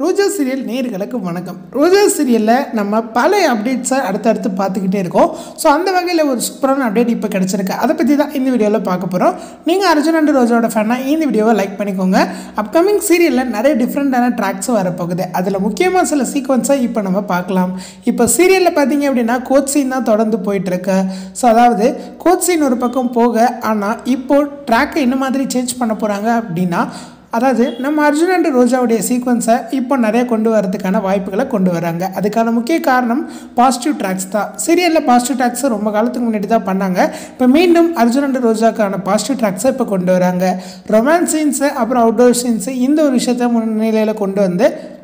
ரோஜா serial நேர்களுக்கு வணக்கம் ரோஜா சீரியலில் நம்ம பல அப்டேட்ஸை அடுத்தடுத்து பார்த்துக்கிட்டே இருக்கோம் ஸோ அந்த வகையில் ஒரு சூப்பரான அப்டேட் இப்போ கிடச்சிருக்கு அதை பற்றி தான் இந்த வீடியோவில் பார்க்க போகிறோம் நீங்கள் அர்ஜுன் அண்ட் ரோஜாவோட ஃபேனாக இந்த வீடியோவை லைக் பண்ணிக்கோங்க அப்கமிங் சீரியலில் நிறைய டிஃப்ரெண்ட்டான ட்ராக்ஸ் வரப்போகுது அதில் முக்கியமாக சில சீக்வன்ஸை இப்போ நம்ம பார்க்கலாம் இப்போ சீரியலில் பார்த்தீங்க அப்படின்னா கோச் சீன் தான் தொடர்ந்து போயிட்டுருக்கு ஸோ அதாவது கோச் சீன் ஒரு பக்கம் போக ஆனால் இப்போ ட்ராக்கை என்ன மாதிரி சேஞ்ச் பண்ண போகிறாங்க அப்படின்னா அதாவது நம்ம அர்ஜுன் அண்ட் ரோஜாவுடைய சீக்வன்ஸை இப்போ நிறைய கொண்டு வரதுக்கான வாய்ப்புகளை கொண்டு வராங்க அதுக்கான முக்கிய காரணம் பாசிட்டிவ் ட்ராக்ஸ் தான் சீரியலில் பாசிட்டிவ் ட்ராக்ஸை ரொம்ப காலத்துக்கு முன்னாடி தான் பண்ணாங்க இப்போ மீண்டும் அர்ஜுன் அண்ட் ரோஜாக்கான பாசிட்டிவ் ட்ராக்ஸை இப்போ கொண்டு வராங்க ரொமான்ஸ் சீன்ஸு அப்புறம் அவுட்டோர் சீன்ஸு இந்த ஒரு விஷயத்தை முன்னிலையில் கொண்டு வந்து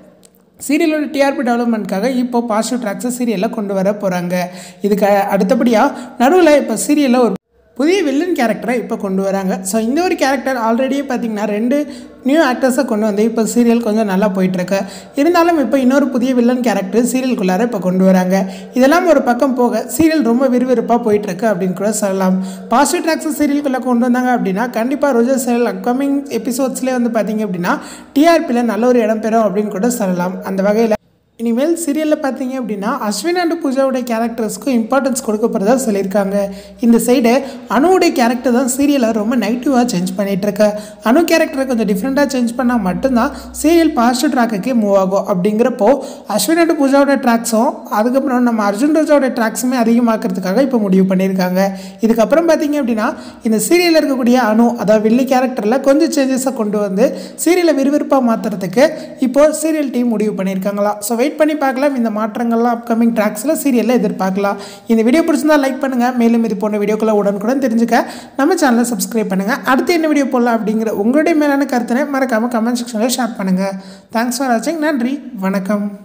சீரியலோட டிஆர்பி டெவலப்மெண்ட்காக இப்போ பாசிட்டிவ் ட்ராக்ஸை சீரியலில் கொண்டு வர போகிறாங்க இதுக்கு அடுத்தபடியாக நடுவில் இப்போ சீரியலில் ஒரு புதிய வில்லன் கேரக்டரை இப்போ கொண்டு வராங்க ஸோ இந்த ஒரு கேரக்டர் ஆல்ரெடியே பார்த்தீங்கன்னா ரெண்டு நியூ ஆக்டர்ஸை கொண்டு வந்து இப்போ சீரியல் கொஞ்சம் நல்லா போயிட்டுருக்கு இருந்தாலும் இப்போ இன்னொரு புதிய வில்லன் கேரக்டர் சீரியலுக்குள்ளார இப்போ கொண்டு வராங்க இதெல்லாம் ஒரு பக்கம் போக சீரியல் ரொம்ப விறுவிறுப்பாக போயிட்டுருக்கு அப்படின்னு கூட சொல்லலாம் பாசிட்டிவ் ட்ராக்ஸை சீரியலுக்குள்ளே கொண்டு வந்தாங்க அப்படின்னா கண்டிப்பாக ரோஜா சீரியல் அப்கமிங் எபிசோட்ஸ்லேயே வந்து பார்த்தீங்க அப்படின்னா டிஆர்பியில் நல்ல ஒரு இடம் பெறும் அப்படின்னு கூட சொல்லலாம் அந்த வகையில் இனிமேல் சீரியலில் பார்த்தீங்க அப்படின்னா அஸ்வின் அண்ட் பூஜாவுடைய கேரக்டர்ஸ்க்கும் இம்பார்ட்டன்ஸ் கொடுக்க போகிறதா சொல்லியிருக்காங்க இந்த சைடு அணுவுடைய கேரக்டர் தான் சீரியலை ரொம்ப நெகட்டிவாக சேஞ்ச் பண்ணிகிட்டு இருக்க அணு கேரக்டரை கொஞ்சம் டிஃப்ரெண்ட்டாக சேஞ்ச் பண்ணால் மட்டும்தான் சீரியல் பாசிட்டிவ் ட்ராக்குக்கே மூவ் ஆகும் அப்படிங்கிறப்போ அஸ்வின் அண்ட் பூஜாவோட ட்ராக்ஸும் அதுக்கப்புறம் நம்ம அர்ஜுன் ரோஜாவோட ட்ராக்ஸுமே அதிகமாக்கிறதுக்காக இப்போ முடிவு பண்ணியிருக்காங்க இதுக்கப்புறம் பார்த்தீங்க அப்படின்னா இந்த சீரியலில் இருக்கக்கூடிய அணு அதாவது வில்லி கேரக்டரில் கொஞ்சம் சேஞ்சஸை கொண்டு வந்து சீரியலை விறுவிறுப்பாக மாற்றுறதுக்கு இப்போ சீரியல் டீம் முடிவு பண்ணியிருக்காங்களா ஸோ வெயிட் பண்ணி பார்க்கலாம் இந்த மாற்றங்கள்லாம் அப்கமிங் ட்ராக்ஸில் சீரியலில் எதிர்பார்க்கலாம் இந்த வீடியோ பிடிச்சிருந்தா லைக் பண்ணுங்கள் மேலும் இது போன்ற வீடியோக்களை உடனுக்குடன் தெரிஞ்சுக்க நம்ம சேனலை சப்ஸ்கிரைப் பண்ணுங்கள் அடுத்து என்ன வீடியோ போடலாம் அப்படிங்கிற உங்களுடைய மேலான கருத்தினை மறக்காமல் கமெண்ட் செக்ஷனில் ஷேர் பண்ணுங்கள் தேங்க்ஸ் ஃபார் வாட்சிங் நன்றி வணக்கம்